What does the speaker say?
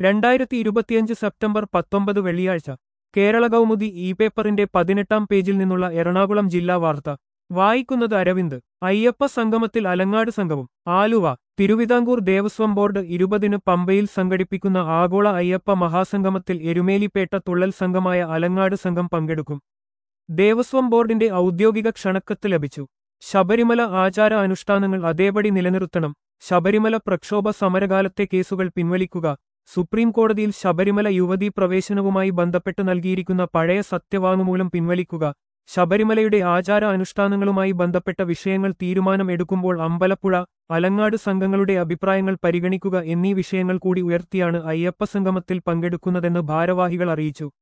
രണ്ടായിരത്തി ഇരുപത്തിയഞ്ച് സെപ്റ്റംബർ പത്തൊമ്പത് വെള്ളിയാഴ്ച കേരള കൗമുദി ഇ പേപ്പറിന്റെ പതിനെട്ടാം പേജിൽ നിന്നുള്ള എറണാകുളം ജില്ലാ വാർത്ത വായിക്കുന്നത് അരവിന്ദ് അയ്യപ്പ സംഗമത്തിൽ അലങ്ങാട് സംഘവും ആലുവ തിരുവിതാംകൂർ ദേവസ്വം ബോർഡ് ഇരുപതിന് പമ്പയിൽ സംഘടിപ്പിക്കുന്ന ആഗോള അയ്യപ്പ മഹാസംഗമത്തിൽ എരുമേലിപ്പേട്ട തുള്ളൽ സംഘമായ അലങ്ങാട് സംഘം പങ്കെടുക്കും ദേവസ്വം ബോർഡിന്റെ ഔദ്യോഗിക ക്ഷണക്കത്ത് ലഭിച്ചു ശബരിമല ആചാര അനുഷ്ഠാനങ്ങൾ അതേപടി നിലനിർത്തണം ശബരിമല പ്രക്ഷോഭ സമരകാലത്തെ കേസുകൾ പിൻവലിക്കുക സുപ്രീം കോടതിയിൽ ശബരിമല യുവതീ പ്രവേശനവുമായി ബന്ധപ്പെട്ട് നൽകിയിരിക്കുന്ന പഴയ സത്യവാങ്മൂലം പിൻവലിക്കുക ശബരിമലയുടെ ആചാര അനുഷ്ഠാനങ്ങളുമായി ബന്ധപ്പെട്ട വിഷയങ്ങൾ തീരുമാനം എടുക്കുമ്പോൾ അമ്പലപ്പുഴ അലങ്ങാട് സംഘങ്ങളുടെ അഭിപ്രായങ്ങൾ പരിഗണിക്കുക എന്നീ വിഷയങ്ങൾ കൂടി ഉയർത്തിയാണ് അയ്യപ്പ സംഗമത്തിൽ പങ്കെടുക്കുന്നതെന്ന് ഭാരവാഹികൾ അറിയിച്ചു